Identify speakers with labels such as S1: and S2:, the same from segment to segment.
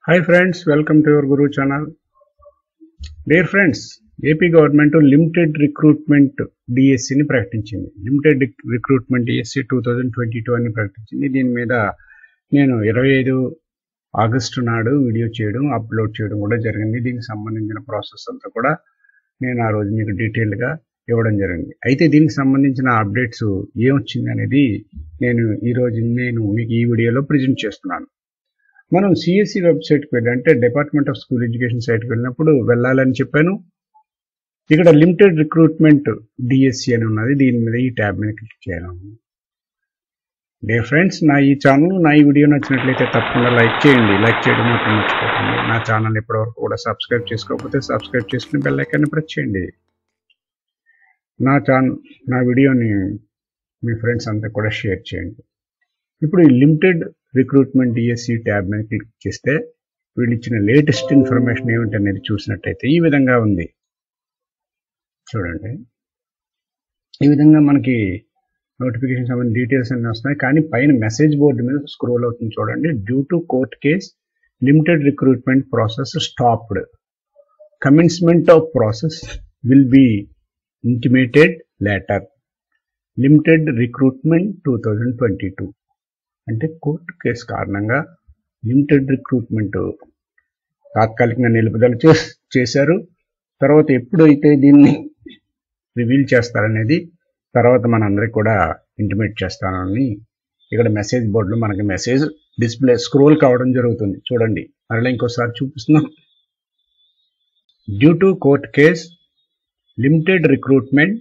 S1: hi friends welcome to your Guru channel dear friends AP government limited recruitment డిఎస్సిని ప్రకటించింది limited recruitment DSC two thousand twenty two అని ప్రకటించింది దీని మీద నేను ఇరవై ఐదు ఆగస్టు నాడు వీడియో చేయడం అప్లోడ్ చేయడం కూడా జరిగింది దీనికి సంబంధించిన ప్రాసెస్ అంతా కూడా నేను ఆ రోజు మీకు డీటెయిల్గా ఇవ్వడం జరిగింది అయితే దీనికి సంబంధించిన అప్డేట్స్ ఏమొచ్చింది అనేది నేను ఈరోజు నేను మీకు ఈ వీడియోలో ప్రజెంట్ చేస్తున్నాను మనం సిఎస్సి వెబ్సైట్కి వెళ్ళి అంటే డిపార్ట్మెంట్ ఆఫ్ స్కూల్ ఎడ్యుకేషన్ సైట్కి వెళ్ళినప్పుడు వెళ్ళాలని చెప్పాను ఇక్కడ లిమిటెడ్ రిక్రూట్మెంట్ డిఎస్సి అని ఉన్నది దీని మీద ఈ ట్యాబ్ మీద క్లిక్ చేయాలి డే ఫ్రెండ్స్ నా ఈ ఛానల్ నా ఈ వీడియో నచ్చినట్లయితే తప్పకుండా లైక్ చేయండి లైక్ చేయడం మాత్రం మర్చిపోకండి నా ఛానల్ ఇప్పటివరకు కూడా సబ్స్క్రైబ్ చేసుకోకపోతే సబ్స్క్రైబ్ చేసుకుని బెల్ ఐకాన్ని ప్రెస్ చేయండి నా ఛానల్ నా వీడియోని మీ ఫ్రెండ్స్ అంతా కూడా షేర్ చేయండి ఇప్పుడు ఈ లిమిటెడ్ రిక్రూట్మెంట్ డిఎస్సి ట్యాబ్ మీద క్లిక్ చేస్తే వీళ్ళు ఇచ్చిన లేటెస్ట్ ఇన్ఫర్మేషన్ ఏమిటి అనేది చూసినట్టయితే ఈ విధంగా ఉంది చూడండి ఈ విధంగా మనకి నోటిఫికేషన్ సంబంధించిన డీటెయిల్స్ అన్నీ వస్తున్నాయి కానీ పైన మెసేజ్ బోర్డు మీద స్క్రోల్ అవుతుంది చూడండి due to court case limited recruitment process stopped commencement of process will be intimated later limited recruitment two thousand twenty two అంటే కోర్టు కేసు కారణంగా లిమిటెడ్ రిక్రూట్మెంట్ తాత్కాలికంగా నిలుపుదల చేశారు తర్వాత ఎప్పుడైతే దీన్ని రివీల్ చేస్తారనేది తర్వాత మనందరికి కూడా ఇంటిమేట్ చేస్తానని ఇక్కడ మెసేజ్ బోర్డులో మనకి మెసేజ్ డిస్ప్లే స్క్రోల్ కావడం జరుగుతుంది చూడండి మరలా ఇంకోసారి చూపిస్తున్నాం due to court case limited recruitment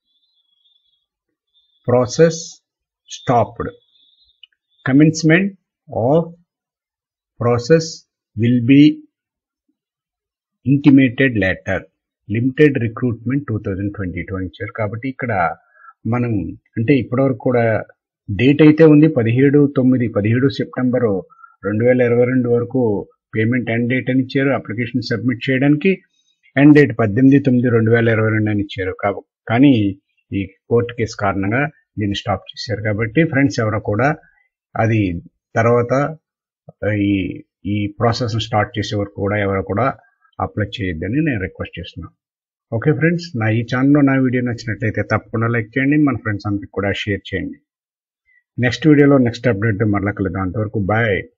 S1: process stopped commencement of process will be intimated later limited recruitment two thousand twenty two ఇచ్చారు కాబట్టి ఇక్కడ మనం అంటే ఇప్పటివరకు కూడా డేట్ అయితే ఉంది పదిహేడు తొమ్మిది పదిహేడు సెప్టెంబర్ రెండు వేల ఇరవై రెండు వరకు పేమెంట్ ఎండ్ డేట్ అని ఇచ్చారు అప్లికేషన్ సబ్మిట్ చేయడానికి ఎండ్ డేట్ పద్దెనిమిది తొమ్మిది రెండు వేల ఇరవై రెండు అని ఇచ్చారు కానీ ఈ కోర్టు కేసు కారణంగా దీన్ని స్టాప్ చేశారు కాబట్టి ఫ్రెండ్స్ ఎవరో కూడా అది తర్వాత ఈ ఈ ప్రాసెస్ స్టార్ట్ చేసే వరకు కూడా ఎవరు కూడా అప్లై చేయొద్దని నేను రిక్వెస్ట్ చేస్తున్నాను ఓకే ఫ్రెండ్స్ నా ఈ ఛానల్లో నా వీడియో నచ్చినట్లయితే తప్పకుండా లైక్ చేయండి మన ఫ్రెండ్స్ అందరికి కూడా షేర్ చేయండి నెక్స్ట్ వీడియోలో నెక్స్ట్ అప్డేట్ మరలా కలుద్దాం అంతవరకు బాయ్